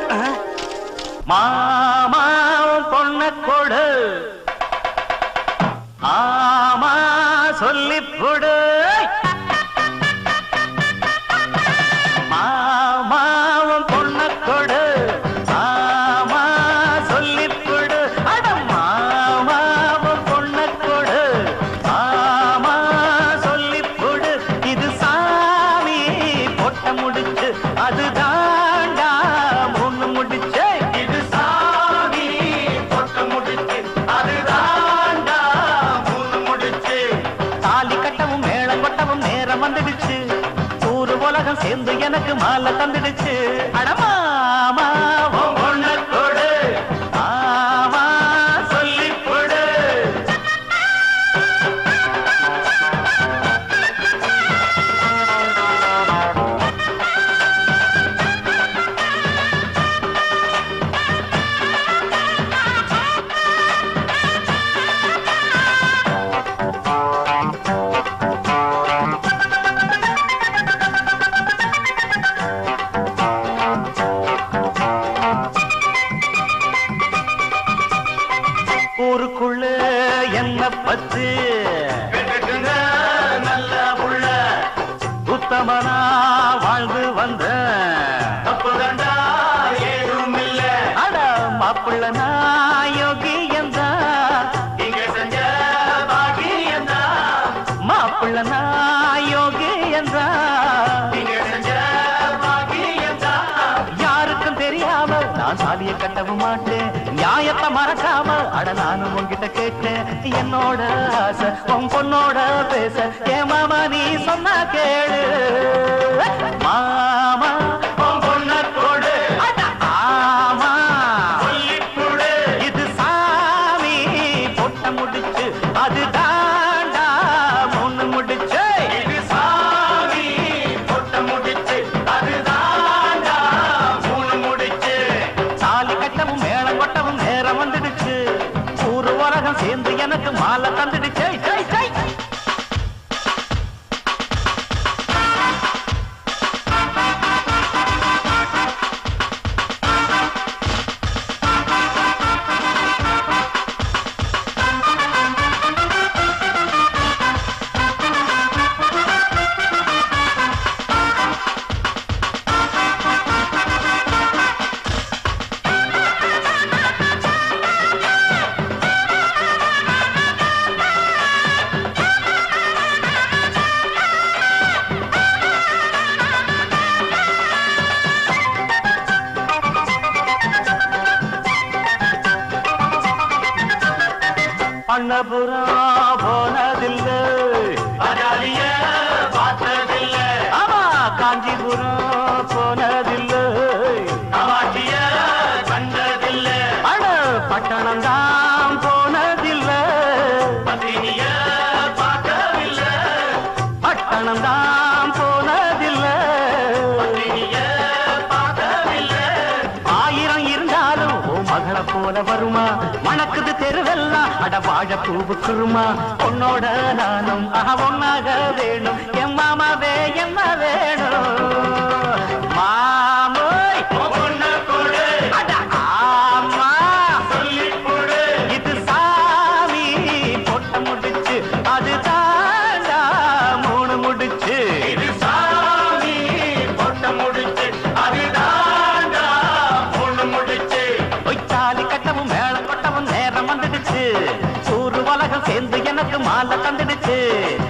மாமாவும் பொண்ண கொடு ஆமா சொல்லிப் கொடு மாமாவும் பொண்ண கொடு ஆமா சொல்லிப் கொடு அட மாமாவும் பொண்ண கொடு ஆமா சொல்லிப் கொடு இது சாமி பொட்ட முடிச்சு அது தாண்டா மூணு முடிச்சு இது சாமி பொட்ட முடிச்சு அது தாண்டா மூணு முடிச்சு தாலி கட்டவும் மேளம் கொட்டவும் நேரம் வந்துடுச்சு ஊரு உலகம் சேர்ந்து எனக்கு மாலை தந்துடுச்சு அடமாமா பொண்ண கொடு ஆமா சொல்லிக் கொடு ஊருக்குள்ள என்ன பத்து நல்ல புள்ள உத்தமனா வாழ்ந்து வந்த தப்புதண்டா ஏதும் இல்ல அட மாப்பிள்ளனா யோகி எந்த இங்க செஞ்ச பாகியம் மாப்பிள்ளனா யோகி எந்த இங்க செஞ்ச பாகியம் யாருக்கும் தெரியாம நான் சாதிய கட்டவும் மாட்டேன் நியாயத்தை மறக்காம அட நானும் உன்கிட்ட கேட்டேன் என்னோட ஆசை உன் பொண்ணோட பேச ஏ மாமா நீ சொன்னா கேளு மாமா உன் பொண்ண கொடு அட ஆமா சொல்லிக் கொடு இது சாமி பொட்ட முடிச்சு அது தாண்டா மூணு முடிச்சு இது சாமி பொட்ட முடிச்சு அது தாண்டா மூணு முடிச்சு தாலி கட்டவும் மேளம் கொட்டவும் நேரம் வந்துடுச்சு ஊரு உலகம் சேர்ந்து எனக்கு மாலை தந்துடுச்சு ஜெய் ஜெய் அண்ணபுரா போனதில்லை அஜாலிய பார்த்ததில்லை ஆமா காஞ்சிபுரம் போனதில்லை காமாட்சிய கண்டதில்லை அட பட்டணம் தான் போனதில்லை பத்தினிய பார்க்கவில்லை பட்டணம் தான் போனதில்லை பத்தினிய பார்க்கவில்லை ஆயிரம் இருந்தாலும் ஓ மகளை போல வருமா மணக்குது தெருவெல்லாம் அட வாழ பூவு குருமா உன்னோட நானும் ஆஹா ஒன்னாக வேணும் என் மாமாவே என்ன வேணும் மாமோய் பொண்ணு கொடு அட ஆமா சொல்லிக் கொடு இது சாமி பொட்ட முடிச்சு அது தாண்டா மூணு முடிச்சு இது சாமி பொட்ட முடிச்சு அது தாண்டா மூணு முடிச்சு ஒய்த்தாலி கட்டவும் மேளம் கொட்டவும் நேரம் வந்துடுச்சு ஊரு உலகம் சேர்ந்து எனக்கு மாலை தந்துடுச்சு